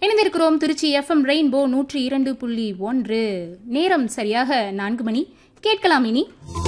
இணைந்திருக்கிறோம் Trichy FM rainbow நூற்றி இரண்டு புள்ளி ஒன்று நேரம் சரியாக நான்கு மணி கேட்கலாம் இனி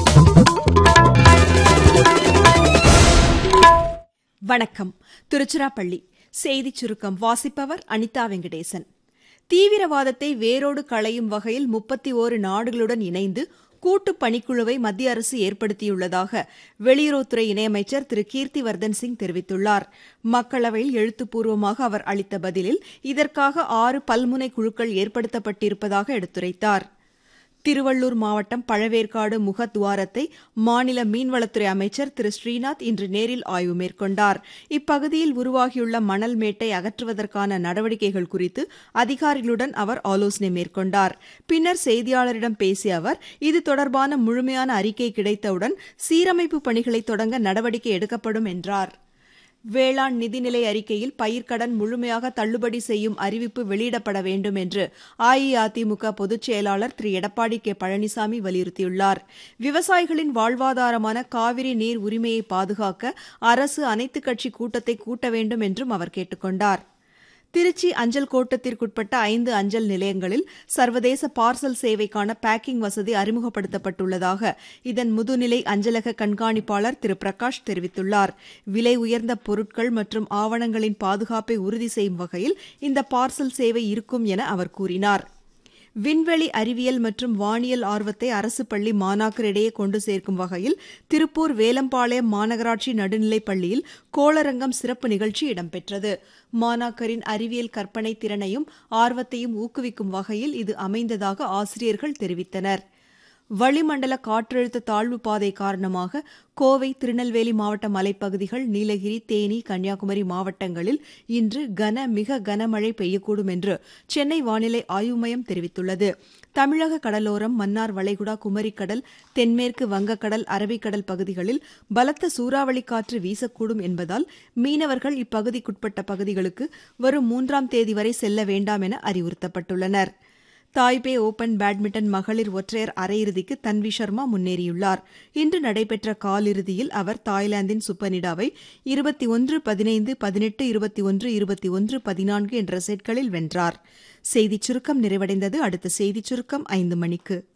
வணக்கம் திருச்சிராப்பள்ளி செய்திச் சுருக்கம் வாசிப்பவர் அனிதா வெங்கடேசன் தீவிரவாதத்தை வேரோடு களையும் வகையில் முப்பத்தி ஓரு நாடுகளுடன் இணைந்து கூட்டு பணிக்குழுவை மத்திய அரசு ஏற்படுத்தியுள்ளதாக வெளியுறவுத்துறை இணையமைச்சர் திரு கீர்த்திவர்தன் சிங் தெரிவித்துள்ளார் மக்களவையில் எழுத்துப்பூர்வமாக அவர் அளித்த பதிலில் இதற்காக ஆறு பல்முனை குழுக்கள் ஏற்படுத்தப்பட்டிருப்பதாக எடுத்துரைத்தார் திருவள்ளூர் மாவட்டம் பழவேற்காடு முகத்துவாரத்தை மாநில மீன்வளத்துறை அமைச்சர் திரு ஸ்ரீநாத் இன்று நேரில் ஆய்வு மேற்கொண்டார் இப்பகுதியில் உருவாகியுள்ள மணல் மேட்டை அகற்றுவதற்கான நடவடிக்கைகள் குறித்து அதிகாரிகளுடன் அவர் ஆலோசனை மேற்கொண்டார் பின்னர் செய்தியாளரிடம் பேசிய அவர் இது தொடர்பான முழுமையான அறிக்கை கிடைத்தவுடன் சீரமைப்பு பணிகளை தொடங்க நடவடிக்கை எடுக்கப்படும் என்றார் வேளாண் நிதிநிலை அறிக்கையில் பயிர்க்கடன் முழுமையாக தள்ளுபடி செய்யும் அறிவிப்பு வெளியிடப்பட வேண்டும் என்று அஇஅதிமுக பொதுச் செயலாளர் திரு எடப்பாடி கே பழனிசாமி வலியுறுத்தியுள்ளார் விவசாயிகளின் வாழ்வாதாரமான காவிரி நீர் உரிமையை பாதுகாக்க அரசு அனைத்துக் கட்சி கூட்டத்தை கூட்ட வேண்டும் என்றும் அவர் கேட்டுக் கொண்டார் திருச்சி அஞ்சல் கோட்டத்திற்குட்பட்ட ஐந்து அஞ்சல் நிலையங்களில் சர்வதேச பார்சல் சேவைக்கான பேக்கிங் வசதி அறிமுகப்படுத்தப்பட்டுள்ளதாக இதன் முதுநிலை அஞ்சலக கண்காணிப்பாளர் திரு பிரகாஷ் தெரிவித்துள்ளார் விலை உயர்ந்த பொருட்கள் மற்றும் ஆவணங்களின் பாதுகாப்பை உறுதி செய்யும் வகையில் இந்த பார்சல் சேவை இருக்கும் என அவர் கூறினார் விண்வெளி அறிவியல் மற்றும் வானியல் ஆர்வத்தை அரசு பள்ளி மாணாக்கரிடையே கொண்டு சேர்க்கும் வகையில் திருப்பூர் வேலம்பாளையம் மாநகராட்சி நடுநிலைப் பள்ளியில் கோளரங்கம் சிறப்பு நிகழ்ச்சி இடம்பெற்றது மாணாக்கரின் அறிவியல் கற்பனை திறனையும் ஆர்வத்தையும் ஊக்குவிக்கும் வகையில் இது அமைந்ததாக ஆசிரியர்கள் தெரிவித்தனர் வளிமண்டல காற்றழுத்த தாழ்வு பாதை காரணமாக கோவை திருநெல்வேலி மாவட்ட மலைப்பகுதிகள் நீலகிரி தேனி கன்னியாகுமரி மாவட்டங்களில் இன்று கன மிக கனமழை பெய்யக்கூடும் என்று சென்னை வானிலை ஆய்வு மையம் தெரிவித்துள்ளது தமிழக கடலோரம் மன்னார் வளைகுடா குமரிக்கடல் தென்மேற்கு வங்கக்கடல் அரபிக்கடல் பகுதிகளில் பலத்த சூறாவளி காற்று வீசக்கூடும் என்பதால் மீனவர்கள் இப்பகுதிக்குட்பட்ட பகுதிகளுக்கு வரும் மூன்றாம் தேதி வரை செல்ல வேண்டாம் என அறிவுறுத்தப்பட்டுள்ளனா் தாய்பே ஓபன் பேட்மிண்டன் மகளிர் ஒற்றையர் அரையிறுதிக்கு தன்வி சர்மா முன்னேறியுள்ளார் இன்று நடைபெற்ற காலிறுதியில் அவர் தாய்லாந்தின் சுப்பனிடாவை இருபத்தி ஒன்று பதினைந்து பதினெட்டு இருபத்தி ஒன்று இருபத்தி ஒன்று பதினான்கு என்ற செட்களில் வென்றார் செய்திச் சுருக்கம் நிறைவடைந்தது அடுத்த செய்திச் சுருக்கம் ஐந்து மணிக்கு